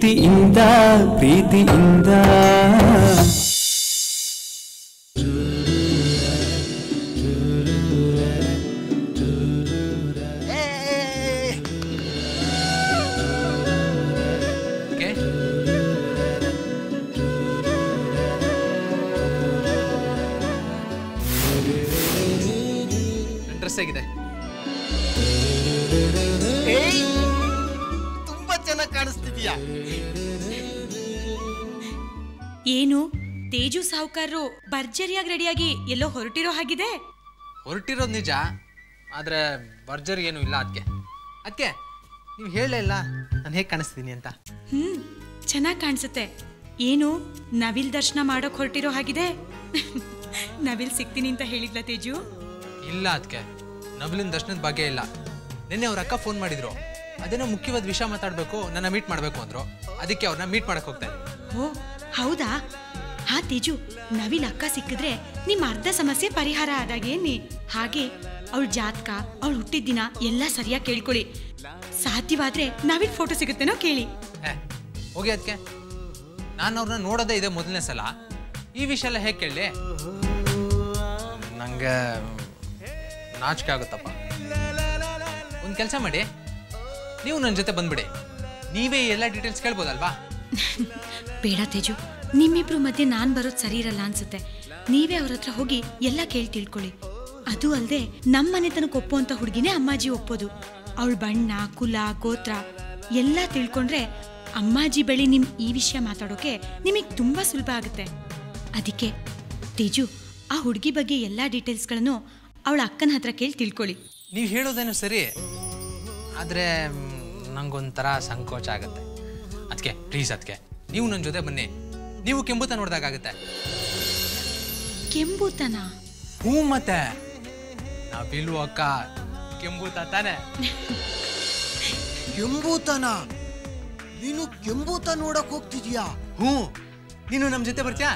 ಪ್ರೀತಿಯಿಂದ ಪ್ರೀತಿಯಿಂದ okay dress ಹೇಗಿದೆ ಏಯ್ ತುಂಬಾ ಚೆನ್ನಾಗಿ ಕಾಣಿಸ್ತಿದ್ಯಾ ಏನು ತೇಜು ಸಾಹುಕಾರರು ಭರ್ಜರಿಯಾಗಿ ರೆಡಿಯಾಗಿ ಎಲ್ಲೋ ಹೊರಟಿರೋ ಹಾಗಿದೆ ಹೊರಟಿರೋದು ನಿಜ ಆದರೆ ಭರ್ಜರಿ ಏನೂ ಇಲ್ಲ ಅದಕ್ಕೆ ಅದಕ್ಕೆ ನೀವು ಹೇಳಲೇ ಇಲ್ಲ ನಾನು ಹೇಗೆ ಕಾಣಿಸ್ತೀನಿ ಅಂತ ಹ್ಮ್ ಚೆನ್ನಾಗಿ ಕಾಣಿಸುತ್ತೆ ಏನು ನವಿಲ್ ದರ್ಶನ ಮಾಡೋಕ್ ಹೊರಟಿರೋ ಹಾಗಿದೆ ನವಿಲ್ ಸಿಗ್ತೀನಿ ಅಂತ ಹೇಳಿದ್ಲ ತೇಜು ಇಲ್ಲ ಅದಕ್ಕೆ ನವಲಿನ ದರ್ಶನದ ಬಗ್ಗೆ ಇಲ್ಲ ನಿನ್ನೆ ಅವ್ರ ಅಕ್ಕ ಫೋನ್ ಮಾಡಿದ್ರು ಅದೇನೋ ಮುಖ್ಯವಾದ ವಿಷಯ ಮಾತಾಡಬೇಕು ನನ್ನ ಮೀಟ್ ಮಾಡಬೇಕು ಅಂದ್ರು ಅದಕ್ಕೆ ಅವ್ರನ್ನ ಮೀಟ್ ಮಾಡಕ್ಕೆ ಹೋಗ್ತಾ ಇದ್ದೀನಿ ಓ ಹೌದಾ ಹಾ ತೇಜು ನವಿಲ್ ಅಕ್ಕ ಸಿಕ್ಕಿದ್ರೆ ನಿಮ್ಮ ಅರ್ಧ ಸಮಸ್ಯೆ ಪರಿಹಾರ ಆದಾಗೇನಿ ಹಾಗೆ ಅವಳ ಜಾತಕ ಅವಳು ಹುಟ್ಟಿದ ದಿನ ಎಲ್ಲ ಸರಿಯಾಗಿ ಕೇಳ್ಕೊಳ್ಳಿ ಸಾಧ್ಯವಾದ್ರೆ ನವಿಲ್ ಫೋಟೋ ಸಿಗುತ್ತೇನೋ ಕೇಳಿ ಹೇ ಹೋಗಿ ಅದಕ್ಕೆ ನಾನು ಅವ್ರನ್ನ ನೋಡೋದೇ ಇದೆ ಮೊದಲನೇ ಸಲ ಈ ವಿಷಯ ಎಲ್ಲ ಹೇಗೆ ಕೇಳಲಿ ನನಗೆ ನಾಚಿಕೆ ಆಗುತ್ತಪ್ಪ ಒಂದು ಕೆಲಸ ಮಾಡಿ ನೀವು ನನ್ನ ಜೊತೆ ಬಂದ್ಬಿಡಿ ನೀವೇ ಈ ಎಲ್ಲ ಡೀಟೇಲ್ಸ್ ಕೇಳ್ಬೋದಲ್ವಾ ಬೇಡ ತೇಜು ನಿಮ್ಮಿಬ್ರು ಮಧ್ಯೆ ನಾನ್ ಬರೋದು ಸರಿ ಇರಲ್ಲ ಅನ್ಸುತ್ತೆ ನೀವೇ ಅವ್ರ ಹತ್ರ ಹೋಗಿ ಎಲ್ಲ ಕೇಳಿ ತಿಳ್ಕೊಳ್ಳಿ ಅದು ಅಲ್ಲದೆ ನಮ್ಮ ಮನೆತನಕ್ಕೆ ಒಪ್ಪುವಂತ ಹುಡುಗಿನೇ ಅಮ್ಮಾಜಿ ಒಪ್ಪೋದು ಅವಳ ಬಣ್ಣ ಕುಲ ಗೋತ್ರ ಎಲ್ಲ ತಿಳ್ಕೊಂಡ್ರೆ ಅಮ್ಮಾಜಿ ಬಳಿ ನಿಮ್ ಈ ವಿಷಯ ಮಾತಾಡೋಕೆ ನಿಮಗೆ ತುಂಬಾ ಸುಲಭ ಆಗುತ್ತೆ ಅದಕ್ಕೆ ತೇಜು ಆ ಹುಡುಗಿ ಬಗ್ಗೆ ಎಲ್ಲ ಡೀಟೇಲ್ಸ್ಗಳನ್ನು ಅವಳ ಅಕ್ಕನ ಹತ್ರ ಕೇಳಿ ತಿಳ್ಕೊಳ್ಳಿ ನೀವು ಹೇಳೋದೇನು ಸರಿ ಆದರೆ ನಂಗೊಂಥರ ಸಂಕೋಚ ಆಗುತ್ತೆ ಅದಕ್ಕೆ ಪ್ಲೀಸ್ ಅದಕ್ಕೆ ನೀವು ನನ್ನ ಜೊತೆ ಬನ್ನಿ ನೀವು ಕೆಂಬುತ ನೋಡ್ದಾಗತ್ತೆ ಕೆಂಬೂತನ ಹ್ಞೂ ಮತ್ತೆ ನಾವಿಲ್ವ ಅಕ್ಕ ಕೆಂಬೂತ ತಾನೆ ಕೆಂಬೂತನ ನೀನು ಕೆಂಬೂತ ನೋಡಕ್ ಹೋಗ್ತಿದ್ಯಾ ಹ್ಞೂ ನೀನು ನಮ್ಮ ಜೊತೆ ಬರ್ತೀಯಾ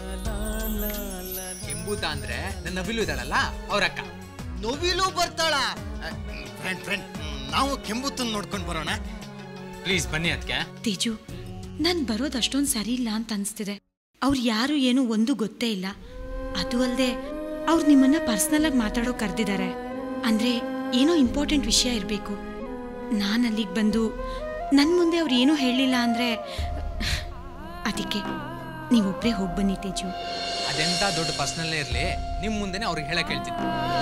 ಕೆಂಬೂತ ಅಂದ್ರೆ ನನ್ನ ಬಿಲ್ಲು ಇದ್ದಾಳಲ್ಲ ಅವ್ರ ಅಕ್ಕ ನವಿಲು ಬರ್ತಾಳ ಫ್ರೆಂಡ್ ಫ್ರೆಂಡ್ ನಾವು ಕೆಂಬೂತನ್ ನೋಡ್ಕೊಂಡ್ ಬರೋಣ ಪ್ಲೀಸ್ ಬನ್ನಿ ಅದಕ್ಕೆ ತೇಜು ನಾನ್ ಬರೋದು ಅಷ್ಟೊಂದು ಸರಿ ಇಲ್ಲ ಅಂತ ಅನ್ಸ್ತಿದೆ ಅವ್ರು ಯಾರು ಏನು ಒಂದು ಗೊತ್ತೇ ಇಲ್ಲ ಅದು ಅಲ್ಲದೆ ಅವ್ರು ನಿಮ್ಮನ್ನ ಪರ್ಸ್ನಲ್ ಆಗಿ ಮಾತಾಡೋ ಕರೆದಿದ್ದಾರೆ ಅಂದ್ರೆ ಏನೋ ಇಂಪಾರ್ಟೆಂಟ್ ವಿಷಯ ಇರಬೇಕು ನಾನು ಅಲ್ಲಿಗೆ ಬಂದು ನನ್ನ ಮುಂದೆ ಅವ್ರು ಏನೂ ಹೇಳಲಿಲ್ಲ ಅಂದ್ರೆ ಅದಕ್ಕೆ ನೀವೊಬ್ಬರೇ ಹೋಗಿ ಬನ್ನಿ ತೇಜು ಅದೆಂತ ದೊಡ್ಡ ಪರ್ಸನಲ್ಲೇ ಇರಲಿ ನಿಮ್ಮ ಮುಂದೆನೆ ಅವ್ರಿಗೆ ಹೇಳಕ್ ಹೇಳ್ತೀನಿ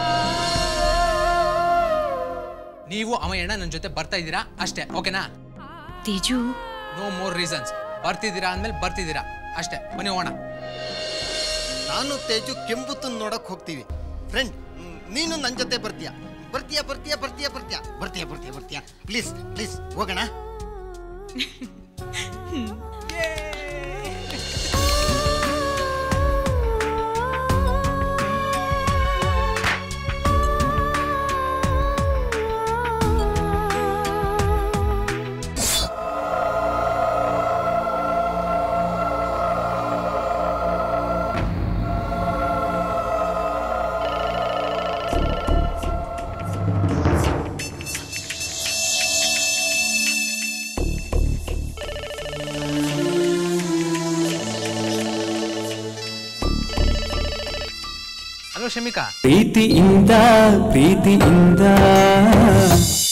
ನೀವು ಅಮ್ಮಯ್ಯಣ್ಣ ನನ್ನ ಜೊತೆ ಬರ್ತಾ ಇದ್ದೀರಾ ಅಷ್ಟೇ ಓಕೆನಾ ತೇಜು ನೋ ಮೋರ್ ರೀಸನ್ಸ್ ಬರ್ತಿದ್ದೀರಾ ಅಂದ್ಮೇಲೆ ಬರ್ತಿದ್ದೀರಾ ಅಷ್ಟೇ ಬನ್ನಿ ಹೋಗೋಣ ನಾನು ತೇಜು ಕೆಂಬೂತನ್ ನೋಡಕ್ ಹೋಗ್ತೀವಿ ಫ್ರೆಂಡ್ ನೀನು ನನ್ನ ಜೊತೆ ಬರ್ತೀಯಾ ಬರ್ತೀಯಾ ಬರ್ತೀಯಾ ಬರ್ತೀಯಾ ಬರ್ತೀಯಾ ಬರ್ತೀಯಾ ಬರ್ತೀಯಾ ಬರ್ತೀಯಾ ಪ್ಲೀಸ್ ಪ್ಲೀಸ್ ಹೋಗೋಣ ಹಲೋ ಶಮಿಕಾ ಪ್ರೀತಿಯಿಂದ ಪ್ರೀತಿಯಿಂದ